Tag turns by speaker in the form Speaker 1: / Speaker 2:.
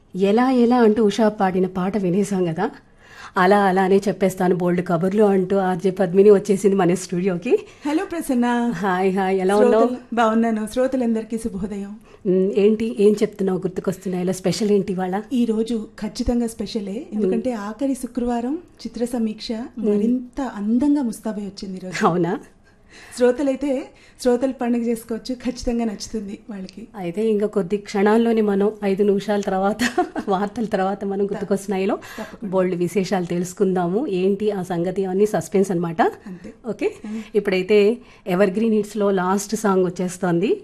Speaker 1: ఎలా ఎలా అంటూ ఉషా పాడిన పాట వినేసాం కదా అలా అలానే చెప్పేస్తాను బోల్డ్ కబుర్లు అంటూ ఆర్జే పద్మిని వచ్చేసింది మన స్టూడియోకి
Speaker 2: హలో ప్రసన్న
Speaker 1: హాయ్ హాయ్ ఎలా ఉన్నావు
Speaker 2: శ్రోతలు- బాగున్నాను శ్రోతలందరికీ శుభోదయం
Speaker 1: మ్, ఏంటి ఏం చెప్తున్నావు గుర్తుకొస్తున్నాయి ఇలా స్పెషల్ ఏంటి ఇవాళ
Speaker 2: ఈ రోజు ఖచ్చితంగా స్పెషలే ఎందుకంటే ఆఖరి శుక్రవారం చిత్ర సమీక్ష మరింత అందంగా ముస్తాబై వచ్చింది ఈరోజు
Speaker 1: అవునా
Speaker 2: శ్రోతలైతే శ్రోతలు పండుగ చేసుకోవచ్చు ఖచ్చితంగా నచ్చుతుంది వాళ్ళకి
Speaker 1: అయితే ఇంకా కొద్ది క్షణాల్లోనే మనం ఐదు నిమిషాల తర్వాత వార్తల తర్వాత మనం గుర్తుకొస్తున్నాయిలో బోల్డ్ విశేషాలు తెలుసుకుందాము ఏంటి ఆ సంగతి అన్ని సస్పెన్స్ అన్నమాట
Speaker 2: అంతే
Speaker 1: ఓకే ఇప్పుడైతే ఎవర్ గ్రీన్ హిట్స్లో లాస్ట్ సాంగ్ వచ్చేస్తోంది